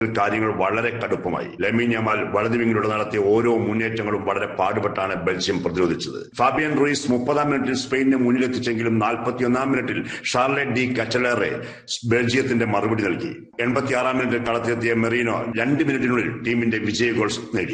കാര്യങ്ങൾ വളരെ കടുപ്പമായി Lamine Yamal വലതുവിങ്ങിലൂടെ നടത്തിയ ഓരോ മുന്നേറ്റങ്ങളും വളരെ പാടുപെട്ടാണ് ബെൽജിയം പ്രതിരോധിച്ചത് ഫാബിയൻ റൂയിസ് മുപ്പതാം മിനിറ്റിൽ സ്പെയിനിനെ മുന്നിലെത്തിച്ചെങ്കിലും നാൽപ്പത്തിയൊന്നാം മിനിറ്റിൽ ഷാർലറ്റ് ഡി കച്ചലേറെ ബെൽജിയത്തിന്റെ മറുപടി നൽകി എൺപത്തിയാറാം മിനിറ്റിൽ കളത്തിലെത്തിയ മെറീനോ രണ്ട് മിനിറ്റിനുള്ളിൽ ടീമിന്റെ വിജയ ഗോൾ നേടി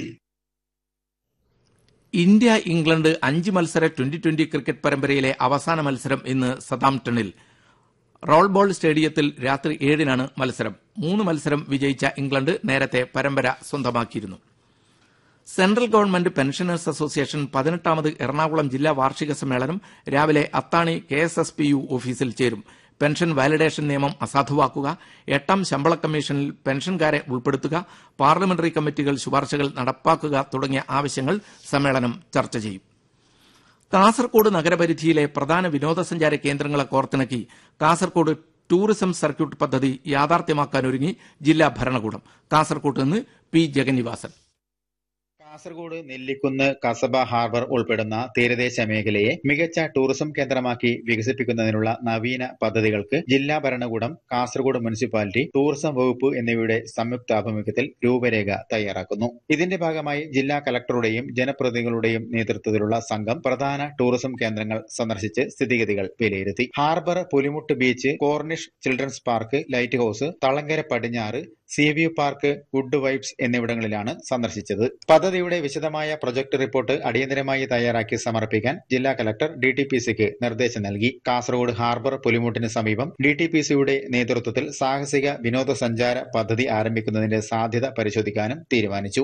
ഇന്ത്യ ഇംഗ്ലണ്ട് അഞ്ച് മത്സര ട്വന്റി ട്വന്റി ക്രിക്കറ്റ് പരമ്പരയിലെ അവസാന മത്സരം ഇന്ന് സതാംപ്ടണിൽ റോൾ ബോൾ സ്റ്റേഡിയത്തിൽ രാത്രി ഏഴിനാണ് മത്സരം മൂന്ന് മത്സരം വിജയിച്ച ഇംഗ്ലണ്ട് നേരത്തെ പരമ്പര സ്വന്തമാക്കിയിരുന്നു സെൻട്രൽ ഗവൺമെന്റ് പെൻഷനേഴ്സ് അസോസിയേഷൻ പതിനെട്ടാമത് എറണാകുളം ജില്ലാ വാർഷിക സമ്മേളനം രാവിലെ Athani K S S P U ഓഫീസിൽ ചേരും പെൻഷൻ വാലിഡേഷൻ നിയമം അസാധുവാക്കുക എട്ടാം ശമ്പള കമ്മീഷനിൽ പെൻഷൻകാരെ ഉൾപ്പെടുത്തുക പാർലമെന്ററി കമ്മിറ്റികൾ ശുപാർശകൾ നടപ്പാക്കുക തുടങ്ങിയ ആവശ്യങ്ങൾ സമ്മേളനം ചർച്ച ചെയ്യും കാസർകോട് നഗരപരിധിയിലെ പ്രധാന വിനോദസഞ്ചാര കേന്ദ്രങ്ങളെ കോർത്തിണക്കി കാസർകോട് ടൂറിസം സർക്യൂട്ട് പദ്ധതി യാഥാർത്ഥ്യമാക്കാനൊരുങ്ങി ജില്ലാ ഭരണകൂടം കാസർകോട്ട് നിന്ന് പി ജഗന്നിവാസൻ കാസർഗോഡ് നെല്ലിക്കുന്ന് കസബ ഹാർബർ ഉൾപ്പെടുന്ന തീരദേശ മേഖലയെ മികച്ച ടൂറിസം കേന്ദ്രമാക്കി വികസിപ്പിക്കുന്നതിനുള്ള നവീന പദ്ധതികൾക്ക് ജില്ലാ ഭരണകൂടം കാസർഗോഡ് മുനിസിപ്പാലിറ്റി ടൂറിസം വകുപ്പ് എന്നിവയുടെ സംയുക്താഭിമുഖ്യത്തിൽ രൂപരേഖ തയ്യാറാക്കുന്നു ഇതിന്റെ ഭാഗമായി ജില്ലാ കലക്ടറുടെയും ജനപ്രതിനിധികളുടെയും നേതൃത്വത്തിലുള്ള സംഘം പ്രധാന ടൂറിസം കേന്ദ്രങ്ങൾ സന്ദർശിച്ച് സ്ഥിതിഗതികൾ വിലയിരുത്തി ഹാർബർ പുലിമുട്ട് beach corniche children's park lighthouse Thalangara പടിഞ്ഞാറ് സീവ്യൂ പാർക്ക് ഗുഡ് വൈബ്സ് എന്നിവിടങ്ങളിലാണ് സന്ദർശിച്ചത് പദ്ധതിയുടെ വിശദമായ പ്രൊജക്ട് റിപ്പോർട്ട് അടിയന്തരമായി തയ്യാറാക്കി സമർപ്പിക്കാൻ ജില്ലാ കലക്ടർ ഡി ടി പി സിക്ക് നിർദ്ദേശം നൽകി കാസർഗോഡ് ഹാർബർ പുലിമുട്ടിന് സമീപം ഡി ടി പി സിയുടെ നേതൃത്വത്തിൽ സാഹസിക വിനോദസഞ്ചാര പദ്ധതി ആരംഭിക്കുന്നതിന്റെ സാധ്യത പരിശോധിക്കാനും തീരുമാനിച്ചു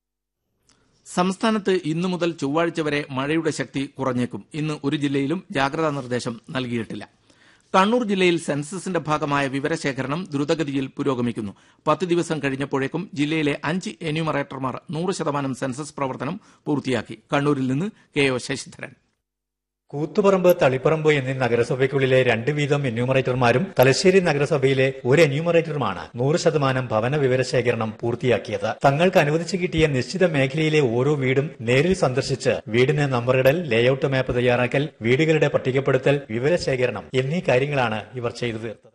സംസ്ഥാനത്ത് ഇന്നു മുതൽ ചൊവ്വാഴ്ച വരെ മഴയുടെ ശക്തി കുറഞ്ഞേക്കും ഇന്ന് ഒരു ജില്ലയിലും ജാഗ്രതാ നിർദ്ദേശം നൽകിയിട്ടില്ല കണ്ണൂർ ജില്ലയിൽ സെൻസസിന്റെ ഭാഗമായ വിവരശേഖരണം ദ്രുതഗതിയിൽ പുരോഗമിക്കുന്നു പത്ത് ദിവസം കഴിഞ്ഞപ്പോഴേക്കും ജില്ലയിലെ അഞ്ച് എന്യൂമറേറ്റർമാർ നൂറ് ശതമാനം സെൻസസ് പ്രവർത്തനം പൂർത്തിയാക്കി കണ്ണൂരിൽ നിന്ന് കെ ഒ ശശിധരൻ കൂത്തുപറമ്പ് തളിപ്പറമ്പ് എന്നീ നഗരസഭയ്ക്കുള്ളിലെ രണ്ട് വീതം എന്യൂമറേറ്റർമാരും തലശ്ശേരി നഗരസഭയിലെ ഒരു എന്യൂമറേറ്ററുമാണ് നൂറ് ശതമാനം ഭവന വിവരശേഖരണം പൂർത്തിയാക്കിയത് തങ്ങൾക്ക് അനുവദിച്ചു കിട്ടിയ നിശ്ചിത മേഖലയിലെ ഓരോ വീടും നേരിൽ സന്ദർശിച്ച് വീടിന് നമ്പറിടൽ ലേഔട്ട് മാപ്പ് തയ്യാറാക്കൽ വീടുകളുടെ പട്ടികപ്പെടുത്തൽ വിവരശേഖരണം എന്നീ കാര്യങ്ങളാണ് ഇവർ ചെയ്തു തീർത്തത്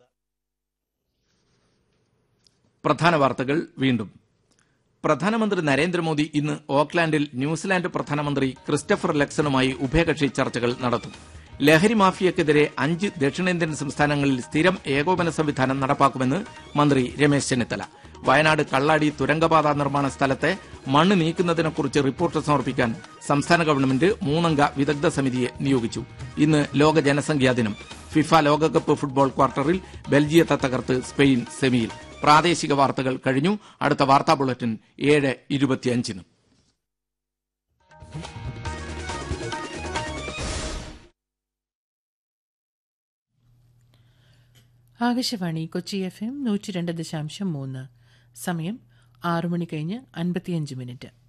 പ്രധാന വാർത്തകൾ വീണ്ടും പ്രധാനമന്ത്രി നരേന്ദ്രമോദി ഇന്ന് ഓക്ലാൻഡിൽ ന്യൂസിലാൻഡ് പ്രധാനമന്ത്രി ക്രിസ്റ്റഫർ ലക്സണുമായി ഉഭയകക്ഷി ചർച്ചകൾ നടത്തും ലഹരി മാഫിയക്കെതിരെ അഞ്ച് ദക്ഷിണേന്ത്യൻ സംസ്ഥാനങ്ങളിൽ സ്ഥിരം ഏകോപന സംവിധാനം നടപ്പാക്കുമെന്ന് മന്ത്രി രമേശ് ചെന്നിത്തല വയനാട് കള്ളാടി തുരങ്കപാത നിർമ്മാണ സ്ഥലത്തെ മണ്ണ് നീക്കുന്നതിനെക്കുറിച്ച് റിപ്പോർട്ട് സമർപ്പിക്കാൻ സംസ്ഥാന ഗവൺമെന്റ് മൂന്നംഗ വിദഗ്ധ സമിതിയെ നിയോഗിച്ചു ഇന്ന് ലോക ജനസംഖ്യാ ദിനം ഫിഫ ലോകകപ്പ് ഫുട്ബോൾ ക്വാർട്ടറിൽ ബെൽജിയത്തെ തകർത്ത് സ്പെയിൻ സെമിയിൽ പ്രാദേശിക വാർത്തകൾ കഴിഞ്ഞു അടുത്ത വാർത്താ ബുള്ളറ്റിൻ ഏഴ് ഇരുപത്തിയഞ്ചിന് ആകാശവാണി കൊച്ചി എഫ് എം നൂറ്റി രണ്ട് ദശാംശം മൂന്ന് സമയം ആറു മണി കഴിഞ്ഞ് അൻപത്തിയഞ്ച് മിനിറ്റ്